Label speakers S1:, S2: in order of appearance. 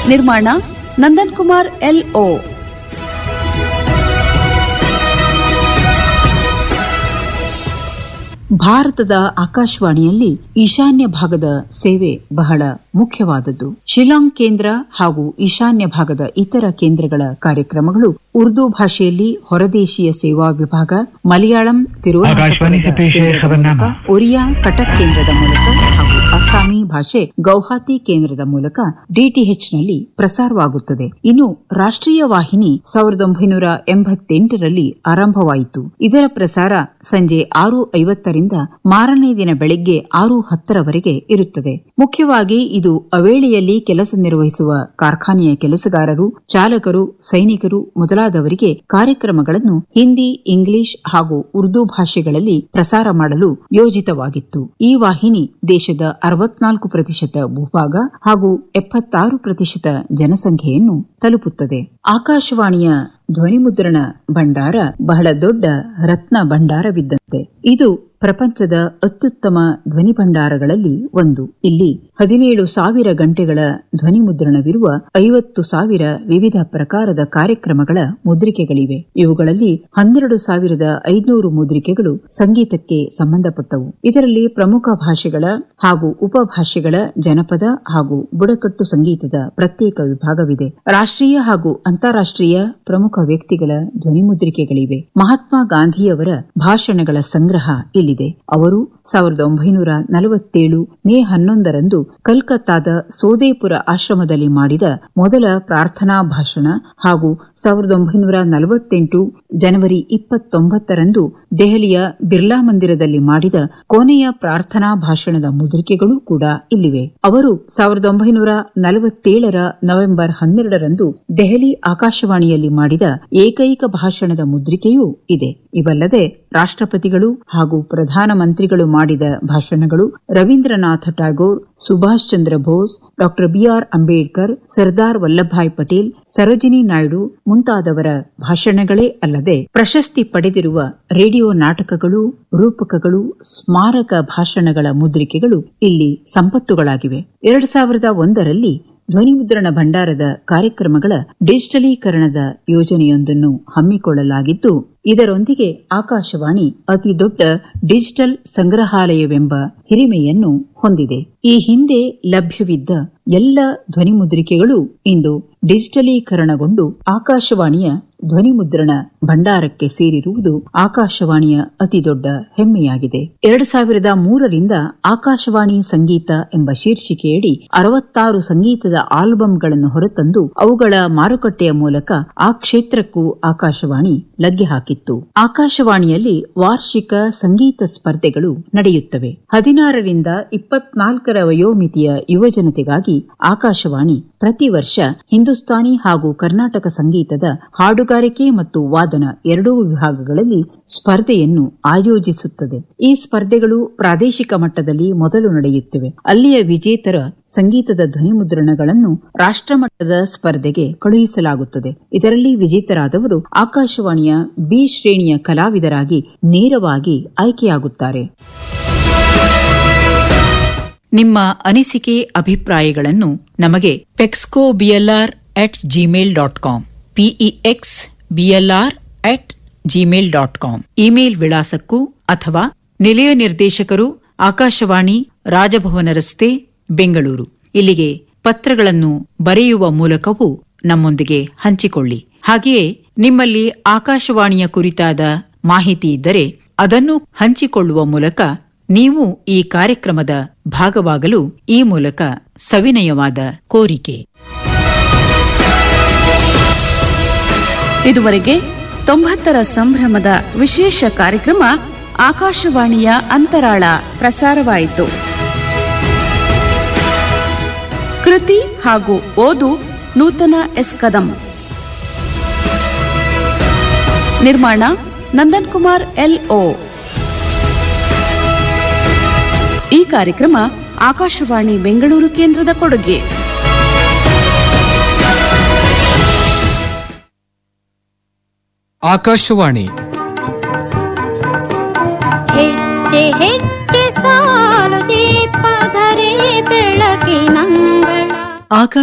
S1: ನಿರ್ಮಾಣ ನಂದನ್ ಕುಮಾರ್ ಎಲ್ಒ ಭಾರತದ ಆಕಾಶವಾಣಿಯಲ್ಲಿ ಈಶಾನ್ಯ ಭಾಗದ ಸೇವೆ ಬಹಳ ಮುಖ್ಯವಾದದ್ದು ಶಿಲಾಂಗ್ ಕೇಂದ್ರ ಹಾಗೂ ಈಶಾನ್ಯ ಭಾಗದ ಇತರ ಕೇಂದ್ರಗಳ ಕಾರ್ಯಕ್ರಮಗಳು ಉರ್ದು ಭಾಷೆಯಲ್ಲಿ ಹೊರದೇಶೀಯ ಸೇವಾ ವಿಭಾಗ ಮಲಯಾಳಂ
S2: आकाशवाणी से पेश है खबरनामा।
S1: ಒರಿಯಾ ಕಟಕ್ ಕೇಂದ್ರದ ಮೂಲಕ ಹಾಗೂ ಅಸ್ಸಾಮಿ ಭಾಷೆ ಗೌಹಾತಿ ಕೇಂದ್ರದ ಮೂಲಕ ಡಿಟಿಎಚ್ನಲ್ಲಿ ಪ್ರಸಾರವಾಗುತ್ತದೆ ಇನ್ನು ರಾಷ್ಟ್ರೀಯ ವಾಹಿನಿ ಸಾವಿರದ ಒಂಬೈನೂರ ಎಂಬತ್ತೆಂಟರಲ್ಲಿ ಆರಂಭವಾಯಿತು ಇದರ ಪ್ರಸಾರ ಸಂಜೆ ಆರು ಐವತ್ತರಿಂದ ಮಾರನೇ ದಿನ ಬೆಳಗ್ಗೆ ಆರು ಹತ್ತರವರೆಗೆ ಇರುತ್ತದೆ ಮುಖ್ಯವಾಗಿ ಇದು ಅವೇಳೆಯಲ್ಲಿ ಕೆಲಸ ನಿರ್ವಹಿಸುವ ಕಾರ್ಖಾನೆಯ ಕೆಲಸಗಾರರು ಚಾಲಕರು ಸೈನಿಕರು ಮೊದಲಾದವರಿಗೆ ಕಾರ್ಯಕ್ರಮಗಳನ್ನು ಹಿಂದಿ ಇಂಗ್ಲಿಷ್ ಹಾಗೂ ಉರ್ದು ಭಾಷೆಗಳಲ್ಲಿ ಪ್ರಸಾರ ಮಾಡಲು ಯೋಜಿತವಾಗಿತ್ತು ಈ ವಾಹಿನಿ ದೇಶದ ಅರವತ್ನಾಲ್ಕು ಪ್ರತಿಶತ ಭೂಭಾಗ ಹಾಗೂ ಎಪ್ಪತ್ತಾರು ಪ್ರತಿಶತ ಜನಸಂಖ್ಯೆಯನ್ನು ತಲುಪುತ್ತದೆ ಆಕಾಶವಾಣಿಯ ಧ್ವನಿಮುದ್ರಣ ಭಂಡಾರ ಬಹಳ ದೊಡ್ಡ ರತ್ನ ಭಂಡಾರವಿದ್ದಂತೆ ಇದು ಪ್ರಪಂಚದ ಅತ್ಯುತ್ತಮ ಧ್ವನಿ ಭಂಡಾರಗಳಲ್ಲಿ ಒಂದು ಇಲ್ಲಿ ಹದಿನೇಳು ಸಾವಿರ ಗಂಟೆಗಳ ಧ್ವನಿ ಮುದ್ರಣವಿರುವ ಐವತ್ತು ಸಾವಿರ ವಿವಿಧ ಪ್ರಕಾರದ ಕಾರ್ಯಕ್ರಮಗಳ ಮುದ್ರಿಕೆಗಳಿವೆ ಇವುಗಳಲ್ಲಿ ಹನ್ನೆರಡು ಸಾವಿರದ ಐದುನೂರು ಮುದ್ರಿಕೆಗಳು ಸಂಗೀತಕ್ಕೆ ಸಂಬಂಧಪಟ್ಟವು ಇದರಲ್ಲಿ ಪ್ರಮುಖ ಭಾಷೆಗಳ ಹಾಗೂ ಉಪಭಾಷೆಗಳ ಜನಪದ ಹಾಗೂ ಬುಡಕಟ್ಟು ಸಂಗೀತದ ಪ್ರತ್ಯೇಕ ವಿಭಾಗವಿದೆ ರಾಷ್ಟ್ರೀಯ ಹಾಗೂ ಅಂತಾರಾಷ್ಟ್ರೀಯ ಪ್ರಮುಖ ವ್ಯಕ್ತಿಗಳ ಧ್ವನಿಮುದ್ರಿಕೆಗಳಿವೆ ಮಹಾತ್ಮ ಗಾಂಧಿಯವರ ಭಾಷಣಗಳ ಸಂಗ್ರಹ ಇಲ್ಲಿದೆ ಅವರು ಸಾವಿರದ ಒಂಬೈನೂರ ನಲವತ್ತೇಳು ಮೇ ಹನ್ನೊಂದರಂದು ಕಲ್ಕತ್ತಾದ ಸೋದೇಪುರ ಆಶ್ರಮದಲ್ಲಿ ಮಾಡಿದ ಮೊದಲ ಪ್ರಾರ್ಥನಾ ಭಾಷಣ ಹಾಗೂ ಸಾವಿರದ ಒಂಬೈನೂರ ನಲವತ್ತೆಂಟು ಜನವರಿ ಇಪ್ಪತ್ತೊಂಬತ್ತರಂದು ದೆಹಲಿಯ ಬಿರ್ಲಾ ಮಂದಿರದಲ್ಲಿ ಮಾಡಿದ ಕೊನೆಯ ಪ್ರಾರ್ಥನಾ ಭಾಷಣದ ಮುದ್ರಿಕೆಗಳು ಕೂಡ ಇಲ್ಲಿವೆ ಅವರು ಸಾವಿರದ ಒಂಬೈನೂರ ನಲವತ್ತೇಳರ ನವೆಂಬರ್ ಹನ್ನೆರಡರಂದು ದೆಹಲಿ ಆಕಾಶವಾಣಿಯಲ್ಲಿ ಮಾಡಿದ ಏಕೈಕ ಭಾಷಣದ ಮುದ್ರಿಕೆಯೂ ಇದೆ ಇವಲ್ಲದೆ ರಾಷ್ಟ್ರಪತಿಗಳು ಹಾಗೂ ಪ್ರಧಾನಮಂತ್ರಿಗಳು ಮಾಡಿದ ಭಾಷಣಗಳು ರವೀಂದ್ರನಾಥ ಟ್ಯಾಗೋರ್ ಸುಭಾಷ್ ಚಂದ್ರ ಬೋಸ್ ಡಾ ಬಿಆರ್ ಅಂಬೇಡ್ಕರ್ ಸರ್ದಾರ್ ವಲ್ಲಭಾಯ್ ಪಟೇಲ್ ಸರೋಜಿನಿ ನಾಯ್ಡು ಮುಂತಾದವರ ಭಾಷಣಗಳೇ ಅಲ್ಲದೆ ಪ್ರಶಸ್ತಿ ಪಡೆದಿರುವ ರೇಡಿಯೋ ನಾಟಕಗಳು ರೂಪಕಗಳು ಸ್ಮಾರಕ ಭಾಷಣಗಳ ಮುದ್ರಿಕೆಗಳು ಇಲ್ಲಿ ಸಂಪತ್ತುಗಳಾಗಿವೆ ಎರಡು ಸಾವಿರದ ಒಂದರಲ್ಲಿ ಧ್ವನಿಮುದ್ರಣ ಭಂಡಾರದ ಕಾರ್ಯಕ್ರಮಗಳ ಡಿಜಿಟಲೀಕರಣದ ಯೋಜನೆಯೊಂದನ್ನು ಹಮ್ಮಿಕೊಳ್ಳಲಾಗಿದ್ದು ಇದರೊಂದಿಗೆ ಆಕಾಶವಾಣಿ ಅತಿ ದೊಡ್ಡ ಡಿಜಿಟಲ್ ಸಂಗ್ರಹಾಲಯವೆಂಬ ಹಿರಿಮೆಯನ್ನು ಹೊಂದಿದೆ ಈ ಹಿಂದೆ ಲಭ್ಯವಿದ್ದ ಎಲ್ಲ ಧ್ವನಿಮುದ್ರಿಕೆಗಳು ಇಂದು ಡಿಜಿಟಲೀಕರಣಗೊಂಡು ಆಕಾಶವಾಣಿಯ ಧ್ವನಿಮುದ್ರಣ ಭಂಡಾರಕ್ಕೆ ಸೇರಿರುವುದು ಆಕಾಶವಾಣಿಯ ಅತಿದೊಡ್ಡ ಹೆಮ್ಮೆಯಾಗಿದೆ ಎರಡು ಸಾವಿರದ ಮೂರರಿಂದ ಆಕಾಶವಾಣಿ ಸಂಗೀತ ಎಂಬ ಶೀರ್ಷಿಕೆಯಡಿ ಅರವತ್ತಾರು ಸಂಗೀತದ ಆಲ್ಬಂಗಳನ್ನು ಹೊರತಂದು ಅವುಗಳ ಮಾರುಕಟ್ಟೆಯ ಮೂಲಕ ಆ ಕ್ಷೇತ್ರಕ್ಕೂ ಆಕಾಶವಾಣಿ ಲಗ್ಗೆ ಹಾಕಿತ್ತು ಆಕಾಶವಾಣಿಯಲ್ಲಿ ವಾರ್ಷಿಕ ಸಂಗೀತ ಸ್ಪರ್ಧೆಗಳು ನಡೆಯುತ್ತವೆ ಹದಿನಾರರಿಂದ ಇಪ್ಪತ್ನಾಲ್ಕರ ವಯೋಮಿತಿಯ ಯುವಜನತೆಗಾಗಿ ಆಕಾಶವಾಣಿ ಪ್ರತಿ ವರ್ಷ ಹಿಂದೂಸ್ತಾನಿ ಹಾಗೂ ಕರ್ನಾಟಕ ಸಂಗೀತದ ಹಾಡುಗಾರಿಕೆ ಮತ್ತು ವಾದನ ಎರಡೂ ವಿಭಾಗಗಳಲ್ಲಿ ಸ್ಪರ್ಧೆಯನ್ನು ಆಯೋಜಿಸುತ್ತದೆ ಈ ಸ್ಪರ್ಧೆಗಳು ಪ್ರಾದೇಶಿಕ ಮಟ್ಟದಲ್ಲಿ ಮೊದಲು ನಡೆಯುತ್ತವೆ ಅಲ್ಲಿಯ ವಿಜೇತರ ಸಂಗೀತದ ಧ್ವನಿಮುದ್ರಣಗಳನ್ನು ರಾಷ್ಟ್ರಮಟ್ಟದ ಸ್ಪರ್ಧೆಗೆ ಕಳುಹಿಸಲಾಗುತ್ತದೆ ಇದರಲ್ಲಿ ವಿಜೇತರಾದವರು ಆಕಾಶವಾಣಿಯ ಬಿ ಶ್ರೇಣಿಯ ಕಲಾವಿದರಾಗಿ ನೇರವಾಗಿ ಆಯ್ಕೆಯಾಗುತ್ತಾರೆ ನಿಮ್ಮ ಅನಿಸಿಕೆ ಅಭಿಪ್ರಾಯಗಳನ್ನು ನಮಗೆ ಪೆಕ್ಸ್ಕೋ BLR at Gmail dot com PEX BLR at Gmail dot com email ವಿಳಾಸಕ್ಕೂ ಅಥವಾ ನಿಲಯ ನಿರ್ದೇಶಕರು ಆಕಾಶವಾಣಿ ರಾಜಭವನ ರಸ್ತೆ ಬೆಂಗಳೂರು ಇಲ್ಲಿಗೆ ಪತ್ರಗಳನ್ನು ಬರೆಯುವ ಮೂಲಕವೂ ನಮ್ಮೊಂದಿಗೆ ಹಂಚಿಕೊಳ್ಳಿ ಹಾಗೆಯೇ ನಿಮ್ಮಲ್ಲಿ ಆಕಾಶವಾಣಿಯ ಕುರಿತಾದ ಮಾಹಿತಿ ಇದ್ದರೆ ಅದನ್ನು ಹಂಚಿಕೊಳ್ಳುವ ಮೂಲಕ ನೀವು ಈ ಕಾರ್ಯಕ್ರಮದ ಭಾಗವಾಗಲು ಈ ಮೂಲಕ ಸವಿನಯವಾದ ಕೋರಿಕೆ
S3: ಇದುವರೆಗೆ ತೊಂಬತ್ತರ ಸಂಭ್ರಮದ ವಿಶೇಷ ಕಾರ್ಯಕ್ರಮ ಆಕಾಶವಾಣಿಯ ಅಂತರಾಳ ಪ್ರಸಾರವಾಯಿತು ಕೃತಿ ಹಾಗೂ ಓದು ನೂತನ ಎಸ್ ಕದಂ ನಿರ್ಮಾಣ ನಂದನ್ ಕುಮಾರ್ ಎಲ್ಒ ಈ ಕಾರ್ಯಕ್ರಮ ಆಕಾಶವಾಣಿ ಬೆಂಗಳೂರು ಕೇಂದ್ರದ ಕೊಡುಗೆ
S4: ಆಕಾಶವಾಣಿ
S5: ಹೆಜ್ಜೆ ಹೆಜ್ಜೆ ಸಾಲು ದೀಪಧರೆ ಬೆಳಕಿನಂಗಳ
S1: ಆಕಾಶ